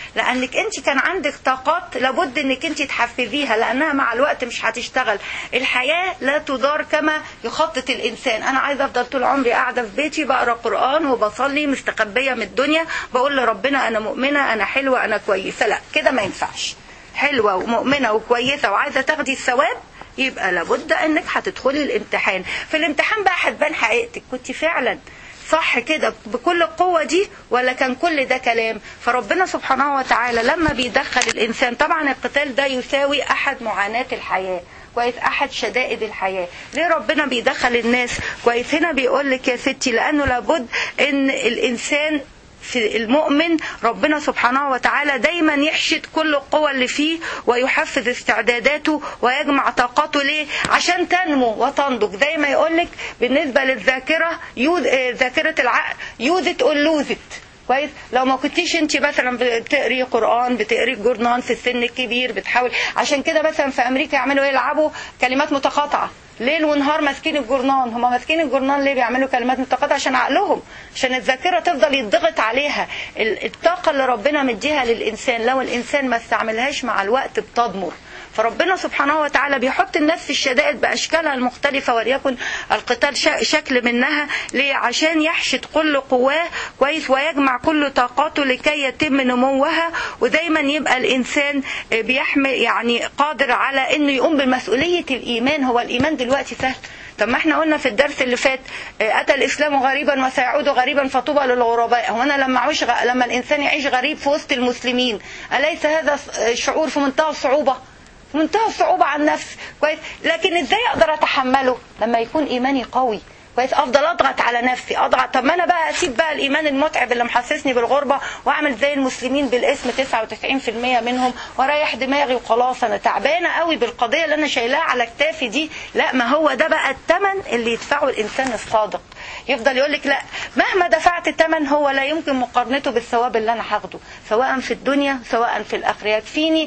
لانك انت كان عندك طاقات لابد انك انت تحفزيها لانها مع الوقت مش هتشتغل الحياه لا تدار كما يخطط الانسان انا عايزه افضل طول عمري قاعده في بيتي بقرا قران وبصلي مستخبيه من الدنيا بقول لربنا انا مؤمنه انا حلوه انا كويسه لا كده ما ينفعش حلوه ومؤمنه وكويسه وعايزه تاخدي الثواب يبقى لابد انك هتدخلي الامتحان في الامتحان بقى هتبان حقيقتك كنت فعلا صح كده بكل القوة دي ولا كان كل ده كلام فربنا سبحانه وتعالى لما بيدخل الإنسان طبعا القتال ده يساوي أحد معاناة الحياة كويس احد شدائد الحياه ليه ربنا بيدخل الناس كويس هنا بيقول لك يا ستي لانه لابد ان الانسان في المؤمن ربنا سبحانه وتعالى دايما يحشد كل القوى اللي فيه ويحفز استعداداته ويجمع طاقته ليه عشان تنمو وتنضج زي ما يقولك بالنسبة للذاكرة يود... ذاكرة العقل يوزت اور لوزت كويس لو ما كنتيش انت مثلا بتقري قران بتقري جورنان في السن الكبير بتحاول عشان كده مثلا في امريكا يعملوا ايه يلعبوا كلمات متقاطعه ليل ونهار ماسكين الجورنان هم ماسكين الجورنان ليه بيعملوا كلمات متقاطعه عشان عقلهم عشان الذاكره تفضل يضغط عليها الطاقه اللي ربنا مديها للانسان لو الانسان ما استعملهاش مع الوقت بتضمر فربنا سبحانه وتعالى بيحط الناس في الشدائد باشكالها المختلفه وليكن القتال شكل منها ليه عشان يحشد كل قواه كويس ويجمع كل طاقاته لكي يتم نموها ودايما يبقى الانسان بيحمل يعني قادر على انه يقوم بمسؤوليه الايمان هو الايمان دلوقتي سهل طب ما احنا قلنا في الدرس اللي فات اتى الاسلام غريبا وسيعود غريبا فطوبى للغرباء هو انا لما اعيش غ... لما الانسان يعيش غريب في وسط المسلمين اليس هذا شعور في منتهى الصعوبه في منتهى الصعوبة على النفس كويس لكن ازاي اقدر اتحمله لما يكون ايماني قوي كويس افضل اضغط على نفسي اضغط طب ما انا بقى اسيب بقى الايمان المتعب اللي محسسني بالغربه واعمل زي المسلمين بالاسم 99% منهم واريح دماغي وخلاص انا تعبانه قوي بالقضيه اللي انا شايلاها على كتافي دي لا ما هو ده بقى الثمن اللي يدفعه الانسان الصادق يفضل يقول لك لا مهما دفعت الثمن هو لا يمكن مقارنته بالثواب اللي انا هاخده سواء في الدنيا سواء في الاخره يكفيني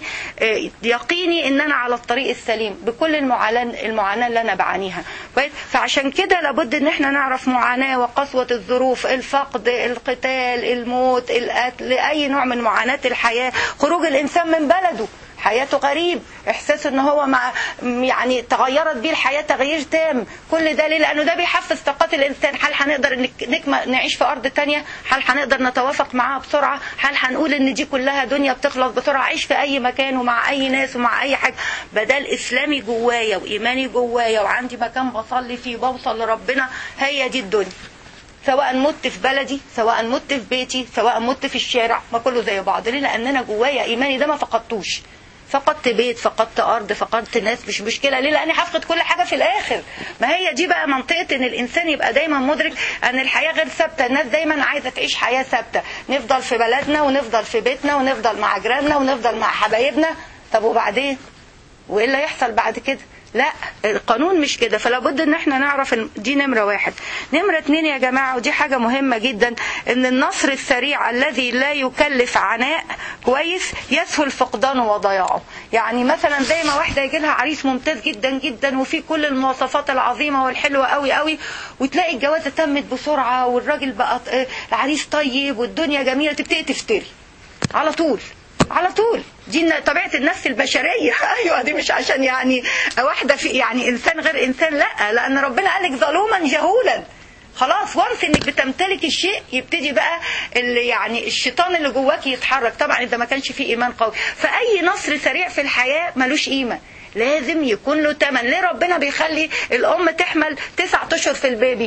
يقيني ان انا على الطريق السليم بكل المعاناه المعاناه اللي انا بعانيها فعشان كده لابد ان احنا نعرف معاناه وقسوه الظروف الفقد القتال الموت القتل اي نوع من معاناه الحياه خروج الانسان من بلده حياته غريب احساس ان هو مع يعني تغيرت بيه الحياه تغيير تام كل ده ليه لانه ده بيحفز طاقات الانسان هل هنقدر نكمل نعيش في ارض تانية هل هنقدر نتوافق معاها بسرعه هل هنقول ان دي كلها دنيا بتخلص بسرعه اعيش في اي مكان ومع اي ناس ومع اي حاجه بدل اسلامي جوايا وايماني جوايا وعندي مكان بصلي فيه بوصل لربنا هي دي الدنيا سواء مت في بلدي سواء مت في بيتي سواء مت في الشارع ما كله زي بعض ليه لان انا جوايا ايماني ده ما فقدتوش فقدت بيت فقدت ارض فقدت ناس مش مشكله ليه لاني هفقد كل حاجه في الاخر ما هي دي بقى منطقه ان الانسان يبقى دايما مدرك ان الحياه غير ثابته الناس دايما عايزه تعيش حياه ثابته نفضل في بلدنا ونفضل في بيتنا ونفضل مع جيراننا ونفضل مع حبايبنا طب وبعدين وايه اللي هيحصل بعد كده لا القانون مش كده فلا بد ان احنا نعرف دي نمرة واحد نمرة اتنين يا جماعة ودي حاجة مهمة جدا ان النصر السريع الذي لا يكلف عناء كويس يسهل فقدانه وضياعه يعني مثلا زي ما واحدة يجي لها عريس ممتاز جدا جدا وفي كل المواصفات العظيمة والحلوة قوي قوي وتلاقي الجوازة تمت بسرعة والراجل بقى العريس طيب والدنيا جميلة تبتدي تفتري على طول على طول دي طبيعة النفس البشرية أيوة دي مش عشان يعني واحدة في يعني إنسان غير إنسان لا لأن ربنا قالك ظلوما جهولا خلاص وانس انك بتمتلك الشيء يبتدي بقى اللي يعني الشيطان اللي جواك يتحرك طبعا اذا ما كانش فيه ايمان قوي فاي نصر سريع في الحياه ملوش قيمه لازم يكون له ثمن ليه ربنا بيخلي الام تحمل تسعة اشهر في البيبي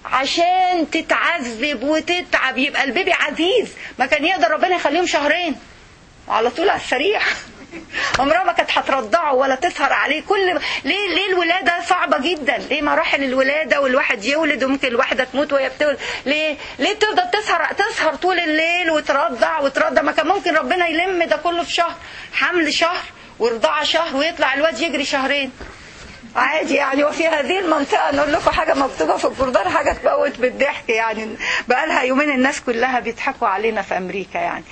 عشان تتعذب وتتعب يبقى البيبي عزيز ما كان يقدر ربنا يخليهم شهرين على طول على السريع عمرها ما كانت هترضعه ولا تسهر عليه كل ليه ليه الولاده صعبه جدا ليه مراحل الولاده والواحد يولد وممكن الواحده تموت وهي بتولد ليه ليه تفضل تسهر تسهر طول الليل وترضع وترضع ما كان ممكن ربنا يلم ده كله في شهر حمل شهر ورضاعه شهر ويطلع الواد يجري شهرين عادي يعني وفي هذه المنطقة نقول لكم حاجة مكتوبة في الجردان حاجة تموت بالضحك يعني بقى لها يومين الناس كلها بيضحكوا علينا في أمريكا يعني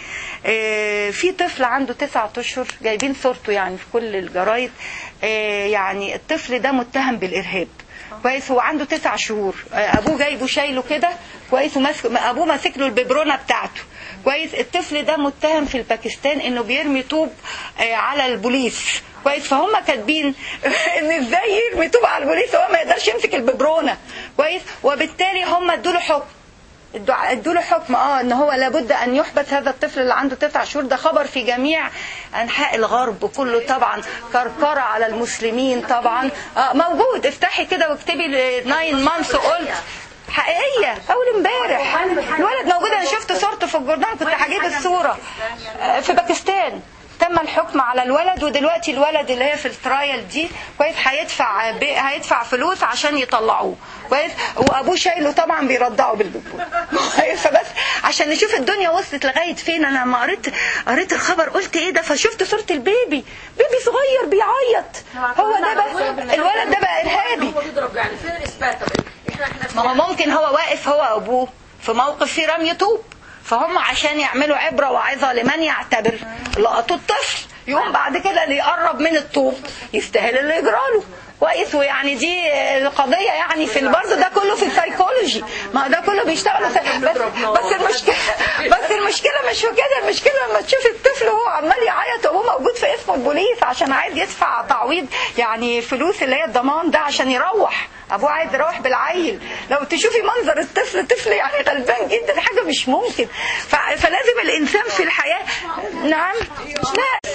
في طفل عنده تسعة أشهر جايبين صورته يعني في كل الجرايد يعني الطفل ده متهم بالإرهاب كويس هو عنده تسع شهور آه، ابوه جايبه شايله كده كويس وماسك ابوه ماسك له الببرونه بتاعته كويس الطفل ده متهم في الباكستان انه بيرمي طوب آه، على البوليس كويس فهم كاتبين ان ازاي يرمي طوب على البوليس وهو ما يقدرش يمسك الببرونه كويس وبالتالي هم ادوا له حكم ادوا ادوا له حكم اه ان هو لابد ان يحبس هذا الطفل اللي عنده تسع شهور ده خبر في جميع انحاء الغرب كله طبعا كركره على المسلمين طبعا آه موجود افتحي كده واكتبي 9 مانث قلت حقيقية أول امبارح الولد موجود أنا شفت صورته في الجورنال كنت هجيب الصورة آه، في باكستان تم الحكم على الولد ودلوقتي الولد اللي هي في الترايل دي كويس هيدفع ب... هيدفع فلوس عشان يطلعوه كويس وابوه شايله طبعا بيرضعه بالبوبون كويس فبس عشان نشوف الدنيا وصلت لغايه فين انا لما قريت قريت الخبر قلت ايه ده فشفت صوره البيبي بيبي صغير بيعيط هو ده بقى الولد ده بقى ارهابي هو بيضرب يعني فين الاثبات طب احنا احنا في ما هو ممكن هو واقف هو وابوه في موقف فيه رمي طوب فهم عشان يعملوا عبرة وعظة لمن يعتبر لقطوا الطفل يقوم بعد كده اللي يقرب من الطوب يستاهل اللي يجراله كويس ويعني دي القضية يعني في برضه ده كله في السيكولوجي ما ده كله بيشتغل في بس, بس المشكلة بس المشكلة مش في كده المشكلة لما تشوف الطفل وهو عمال يعيط وهو موجود في اسم البوليس عشان عايز يدفع تعويض يعني فلوس اللي هي الضمان ده عشان يروح ابوه عايز يروح بالعيل لو تشوفي منظر الطفل طفل يعني غلبان جدا حاجه مش ممكن ف... فلازم الانسان في الحياه نعم لا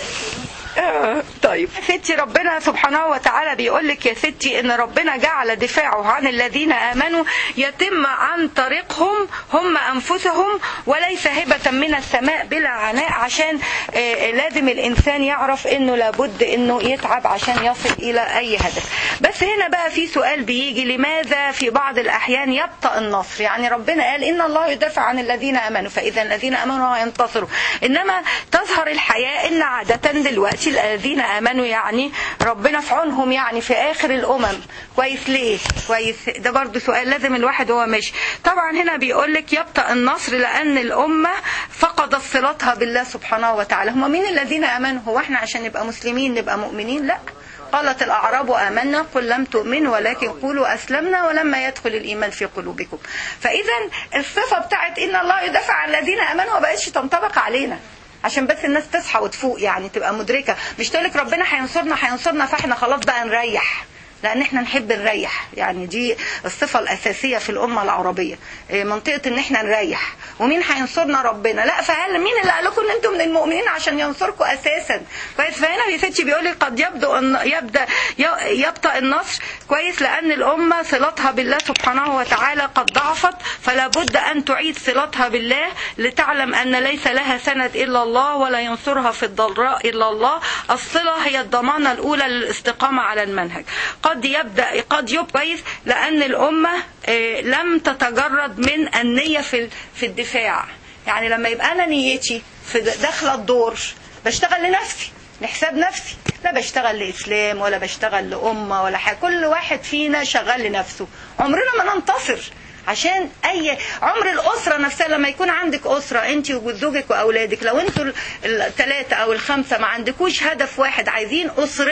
آه، طيب ستي ربنا سبحانه وتعالى بيقول لك يا ستي ان ربنا جعل دفاعه عن الذين امنوا يتم عن طريقهم هم انفسهم وليس هبه من السماء بلا عناء عشان آه، لازم الانسان يعرف انه لابد انه يتعب عشان يصل الى اي هدف بس هنا بقى في سؤال بيجي لماذا في بعض الاحيان يبطأ النصر يعني ربنا قال ان الله يدافع عن الذين امنوا فاذا الذين امنوا هينتصروا انما تظهر الحياه ان عاده دلوقتي الذين امنوا يعني ربنا في عونهم يعني في اخر الامم كويس ليه كويس ده برضو سؤال لازم الواحد هو ماشي طبعا هنا بيقول لك يبطأ النصر لان الامه فقدت صلتها بالله سبحانه وتعالى هم مين الذين امنوا هو احنا عشان نبقى مسلمين نبقى مؤمنين لا قالت الأعراب آمنا قل لم تؤمنوا ولكن قولوا أسلمنا ولما يدخل الإيمان في قلوبكم فإذا الصفة بتاعت إن الله يدافع عن الذين آمنوا ما بقتش تنطبق علينا عشان بس الناس تصحى وتفوق يعني تبقى مدركة مش تقولك ربنا هينصرنا هينصرنا فاحنا خلاص بقى نريح لان احنا نحب نريح يعني دي الصفه الاساسيه في الامه العربيه إيه، منطقه ان احنا نريح ومين هينصرنا ربنا لا فهل مين اللي قال لكم ان انتم من المؤمنين عشان ينصركم اساسا كويس فهنا يا ستي بيقول لي قد يبدو ان يبدا ي- يبطا النصر كويس لان الامه صلتها بالله سبحانه وتعالى قد ضعفت فلا بد ان تعيد صلتها بالله لتعلم ان ليس لها سند الا الله ولا ينصرها في الضراء الا الله الصله هي الضمانه الاولى للاستقامه على المنهج قد يبدا قد يبقى كويس لان الامه آه، لم تتجرد من النيه في في الدفاع يعني لما يبقى انا نيتي في داخله الدور بشتغل لنفسي لحساب نفسي لا بشتغل لإسلام ولا بشتغل لأمة ولا حاجة كل واحد فينا شغال لنفسه عمرنا ما ننتصر عشان اي عمر الاسره نفسها لما يكون عندك اسره انت وزوجك واولادك لو انتوا الثلاثه او الخمسه ما عندكوش هدف واحد عايزين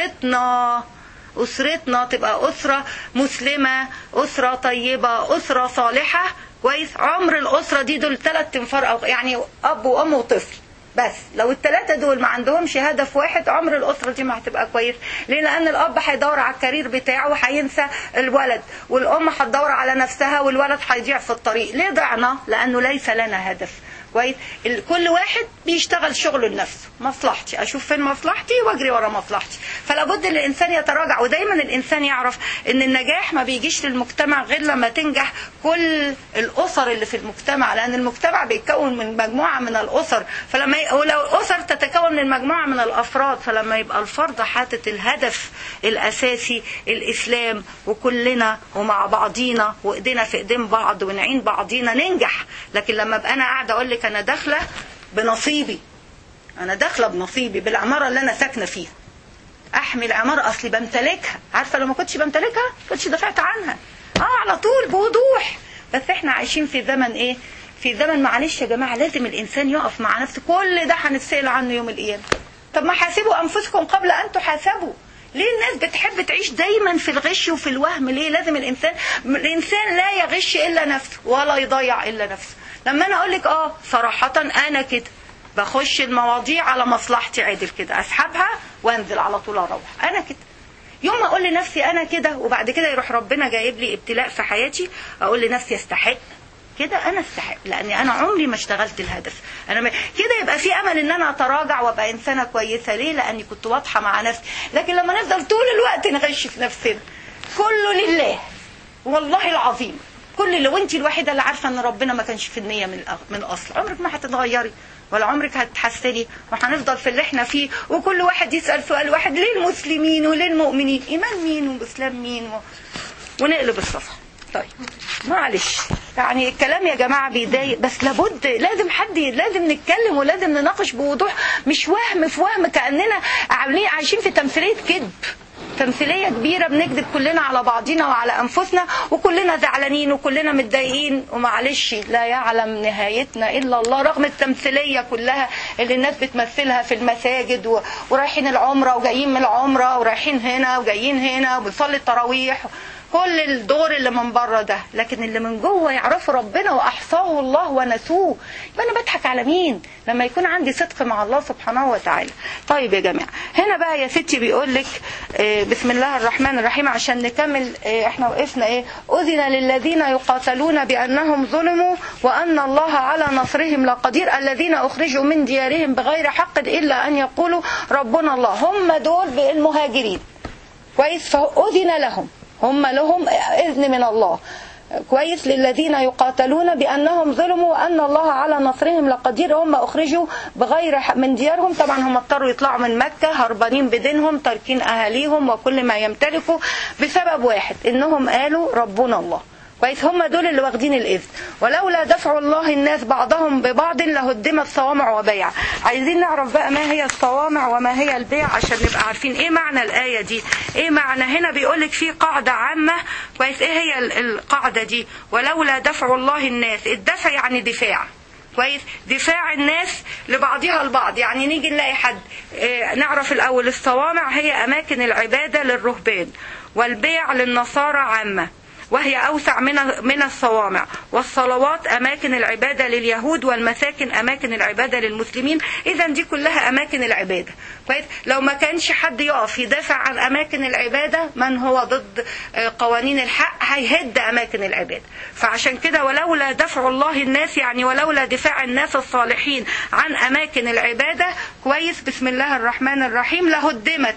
اسرتنا اسرتنا تبقى اسره مسلمه اسره طيبه اسره صالحه كويس عمر الاسره دي دول ثلاث تنفار او يعني اب وام وطفل بس لو الثلاثه دول ما عندهمش هدف واحد عمر الاسره دي ما هتبقى كويس ليه لان الاب هيدور على الكارير بتاعه وهينسى الولد والام هتدور على نفسها والولد هيضيع في الطريق ليه ضعنا لانه ليس لنا هدف كويس ال- كل واحد بيشتغل شغله لنفسه مصلحتي اشوف فين مصلحتي واجري ورا مصلحتي فلا بد ان الانسان يتراجع ودايما الانسان يعرف ان النجاح ما بيجيش للمجتمع غير لما تنجح كل الاسر اللي في المجتمع لان المجتمع بيتكون من مجموعه من الاسر فلما ي... ولو الاسر تتكون من مجموعه من الافراد فلما يبقى الفرد حاطط الهدف الاساسي الاسلام وكلنا ومع بعضينا وايدينا في ايدين بعض ونعين بعضينا ننجح لكن لما ابقى انا قاعده اقول لك انا داخله بنصيبي انا داخله بنصيبي بالعماره اللي انا ساكنه فيها احمي العماره اصلي بمتلكها عارفه لو ما كنتش بمتلكها كنتش دفعت عنها اه على طول بوضوح بس احنا عايشين في زمن ايه في زمن معلش يا جماعه لازم الانسان يقف مع نفسه كل ده هنتسال عنه يوم القيامه طب ما حاسبوا انفسكم قبل ان تحاسبوا ليه الناس بتحب تعيش دايما في الغش وفي الوهم ليه لازم الانسان الانسان لا يغش الا نفسه ولا يضيع الا نفسه لما انا اقول لك اه صراحه انا كده بخش المواضيع على مصلحتي عدل كده اسحبها وانزل على طول اروح انا كده يوم ما اقول لنفسي انا كده وبعد كده يروح ربنا جايب لي ابتلاء في حياتي اقول لنفسي استحق كده انا استحق لاني انا عمري ما اشتغلت الهدف انا ما... كده يبقى في امل ان انا اتراجع وابقى انسانه كويسه ليه لاني كنت واضحه مع نفسي لكن لما نفضل طول الوقت نغش في نفسنا كله لله والله العظيم كل لو انت الوحيده اللي عارفه ان ربنا ما كانش في النيه من الأغ- من الاصل عمرك ما هتتغيري ولا عمرك هتتحسني وهنفضل في اللي احنا فيه وكل واحد يسال سؤال واحد ليه المسلمين وليه المؤمنين ايمان مين واسلام مين و... ونقلب الصفحه طيب معلش يعني الكلام يا جماعه بيضايق بس لابد لازم حد لازم نتكلم ولازم نناقش بوضوح مش وهم في وهم كاننا عاملين عايشين في تمثيليه كذب تمثيليه كبيره بنكذب كلنا على بعضينا وعلى انفسنا وكلنا زعلانين وكلنا متضايقين ومعلش لا يعلم نهايتنا الا الله رغم التمثيليه كلها اللي الناس بتمثلها في المساجد و... ورايحين العمره وجايين من العمره ورايحين هنا وجايين هنا وبنصلي التراويح كل الدور اللي من بره ده لكن اللي من جوه يعرفوا ربنا واحصاه الله ونسوه يبقى انا بضحك على مين لما يكون عندي صدق مع الله سبحانه وتعالى طيب يا جماعه هنا بقى يا ستي بيقول لك آه، بسم الله الرحمن الرحيم عشان نكمل آه، احنا وقفنا ايه اذن للذين يقاتلون بانهم ظلموا وان الله على نصرهم لقدير الذين اخرجوا من ديارهم بغير حق الا ان يقولوا ربنا الله هم دول المهاجرين كويس فأذن لهم هم لهم إذن من الله كويس للذين يقاتلون بأنهم ظلموا وأن الله على نصرهم لقدير هم أخرجوا بغير حق من ديارهم طبعا هم اضطروا يطلعوا من مكة هربانين بدينهم تاركين أهاليهم وكل ما يمتلكوا بسبب واحد إنهم قالوا ربنا الله كويس هم دول اللي واخدين الاذن ولولا دفع الله الناس بعضهم ببعض لهدمت صوامع وبيع عايزين نعرف بقى ما هي الصوامع وما هي البيع عشان نبقى عارفين ايه معنى الايه دي ايه معنى هنا بيقولك في قاعده عامه كويس ايه هي ال- القاعده دي ولولا دفع الله الناس الدفع يعني دفاع كويس دفاع الناس لبعضها البعض يعني نيجي نلاقي حد آه، نعرف الاول الصوامع هي اماكن العباده للرهبان والبيع للنصارى عامه وهي أوسع من من الصوامع والصلوات أماكن العبادة لليهود والمساكن أماكن العبادة للمسلمين إذا دي كلها أماكن العبادة كويس لو ما كانش حد يقف يدافع عن أماكن العبادة من هو ضد آه، قوانين الحق هيهد أماكن العبادة فعشان كده ولولا دفع الله الناس يعني ولولا دفاع الناس الصالحين عن أماكن العبادة كويس بسم الله الرحمن الرحيم لهدمت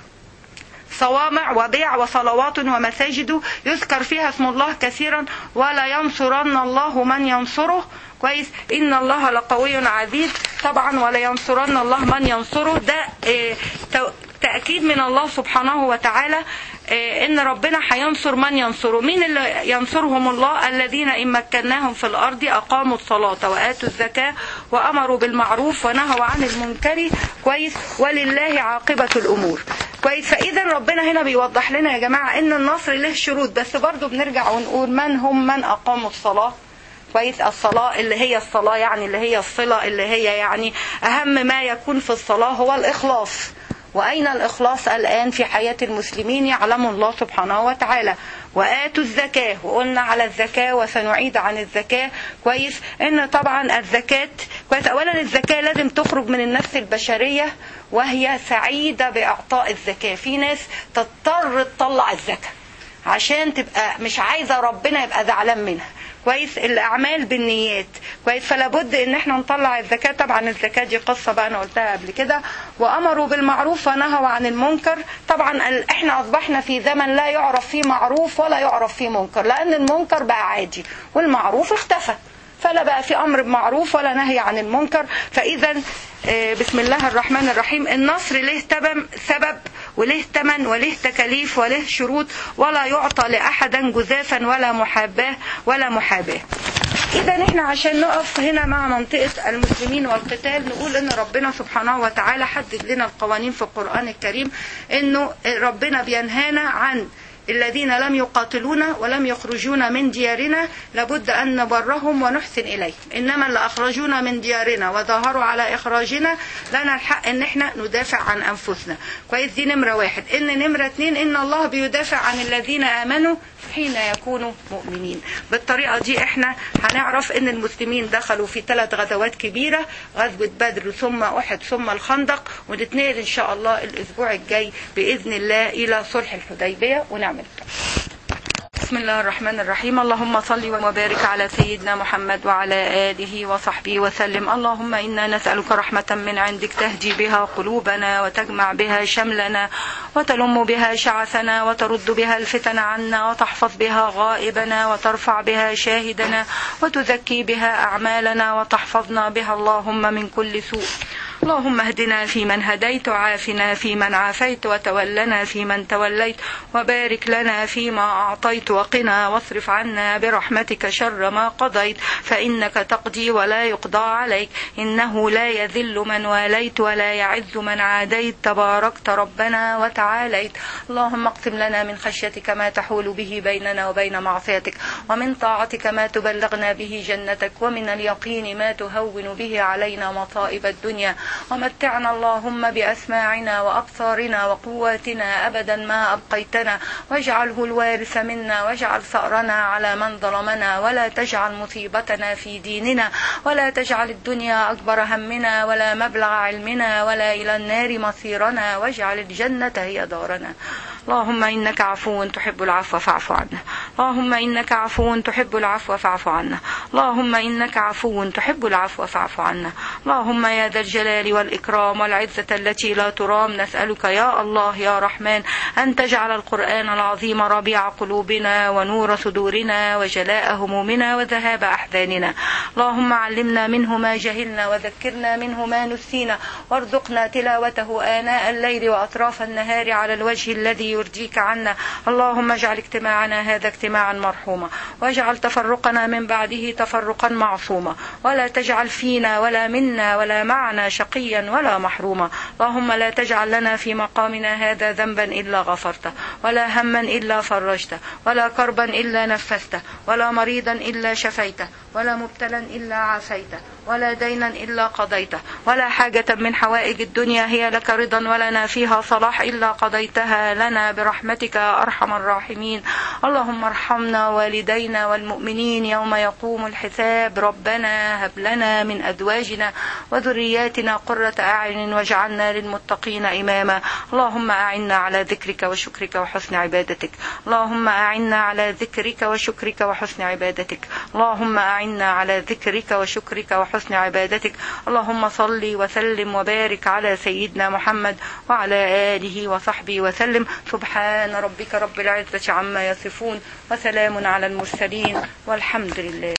صوامع وبيع وصلوات ومساجد يذكر فيها اسم الله كثيرا ولا ينصرن الله من ينصره كويس ان الله لقوي عزيز طبعا ولا ينصرن الله من ينصره ده آه، تو- تأكيد من الله سبحانه وتعالى آه، ان ربنا هينصر من ينصره مين اللي ينصرهم الله الذين ان مكناهم في الارض اقاموا الصلاه واتوا الزكاه وامروا بالمعروف ونهوا عن المنكر كويس ولله عاقبه الامور كويس فاذا ربنا هنا بيوضح لنا يا جماعه ان النصر له شروط بس برضو بنرجع ونقول من هم من اقاموا الصلاه كويس الصلاة اللي هي الصلاة يعني اللي هي الصلة اللي هي يعني أهم ما يكون في الصلاة هو الإخلاص وأين الإخلاص الآن في حياة المسلمين يعلم الله سبحانه وتعالى وآتوا الزكاة وقلنا على الزكاة وسنعيد عن الزكاة كويس إن طبعا الزكاة كويس أولا الزكاة لازم تخرج من النفس البشرية وهي سعيدة بإعطاء الزكاة في ناس تضطر تطلع الزكاة عشان تبقى مش عايزة ربنا يبقى زعلان منها كويس الاعمال بالنيات كويس فلا بد ان احنا نطلع الزكاه طبعا الزكاه دي قصه بقى انا قلتها قبل كده وامروا بالمعروف ونهوا عن المنكر طبعا ال- احنا اصبحنا في زمن لا يعرف فيه معروف ولا يعرف فيه منكر لان المنكر بقى عادي والمعروف اختفى فلا بقى في امر بمعروف ولا نهي عن المنكر فاذا آه، بسم الله الرحمن الرحيم النصر له تبم سبب وله ثمن وله تكاليف وله شروط ولا يعطى لاحدا جزافا ولا محاباه ولا محاباه اذا احنا عشان نقف هنا مع منطقه المسلمين والقتال نقول ان ربنا سبحانه وتعالى حدد لنا القوانين في القران الكريم انه ربنا بينهانا عن الذين لم يقاتلونا ولم يخرجونا من ديارنا لابد أن نبرهم ونحسن إليهم إنما اللي أخرجونا من ديارنا وظاهروا على إخراجنا لنا الحق إن إحنا ندافع عن أنفسنا كويس دي نمرة واحد إن نمرة اتنين إن الله بيدافع عن الذين آمنوا حين يكونوا مؤمنين بالطريقة دي احنا هنعرف ان المسلمين دخلوا في ثلاث غزوات كبيرة غزوة بدر ثم احد ثم الخندق ونتنقل ان شاء الله الاسبوع الجاي باذن الله الى صلح الحديبية ونعمل بسم الله الرحمن الرحيم اللهم صل وبارك على سيدنا محمد وعلى آله وصحبه وسلم اللهم إنا نسألك رحمة من عندك تهدي بها قلوبنا وتجمع بها شملنا وتلم بها شعثنا وترد بها الفتن عنا وتحفظ بها غائبنا وترفع بها شاهدنا وتزكي بها أعمالنا وتحفظنا بها اللهم من كل سوء اللهم اهدنا فيمن هديت وعافنا فيمن عافيت وتولنا فيمن توليت وبارك لنا فيما أعطيت وقنا واصرف عنا برحمتك شر ما قضيت فإنك تقضي ولا يقضى عليك إنه لا يذل من واليت ولا يعز من عاديت تباركت ربنا وتعاليت اللهم اقسم لنا من خشيتك ما تحول به بيننا وبين معصيتك ومن طاعتك ما تبلغنا به جنتك ومن اليقين ما تهون به علينا مصائب الدنيا ومتعنا اللهم بأسماعنا وأبصارنا وقواتنا أبدا ما أبقيتنا واجعله الوارث منا واجعل ثأرنا على من ظلمنا ولا تجعل مصيبتنا في ديننا ولا تجعل الدنيا أكبر همنا ولا مبلغ علمنا ولا إلى النار مصيرنا واجعل الجنة هي دارنا اللهم إنك عفو تحب العفو فاعف عنا اللهم إنك عفو تحب العفو فاعف عنا اللهم إنك عفو تحب العفو فاعف عنا اللهم يا ذا الجلال والإكرام والعزة التي لا ترام نسألك يا الله يا رحمن أن تجعل القرآن العظيم ربيع قلوبنا ونور صدورنا وجلاء همومنا وذهاب أحزاننا اللهم علمنا منه ما جهلنا وذكرنا منه ما نسينا وارزقنا تلاوته آناء الليل وأطراف النهار على الوجه الذي يرضيك عنا اللهم اجعل اجتماعنا هذا اجتماعا مرحوما واجعل تفرقنا من بعده تفرقا معصوما ولا تجعل فينا ولا منا ولا معنا شقيا ولا محروما اللهم لا تجعل لنا في مقامنا هذا ذنبا إلا غفرته ولا هما إلا فرجته ولا كربا إلا نفسته ولا مريضا إلا شفيته ولا مبتلا إلا عافيته ولا دينا إلا قضيته ولا حاجة من حوائج الدنيا هي لك رضا ولنا فيها صلاح إلا قضيتها لنا برحمتك يا أرحم الراحمين اللهم ارحمنا والدينا والمؤمنين يوم يقوم الحساب ربنا هب لنا من أزواجنا وذرياتنا قرة أعين واجعلنا للمتقين إماما اللهم أعنا على ذكرك وشكرك وحسن عبادتك اللهم أعنا على ذكرك وشكرك وحسن عبادتك اللهم أعنا على ذكرك وشكرك وحسن عبادتك اللهم صل وسلم وبارك على سيدنا محمد وعلى آله وصحبه وسلم سبحان ربك رب العزة عما يصفون وسلام على المرسلين والحمد لله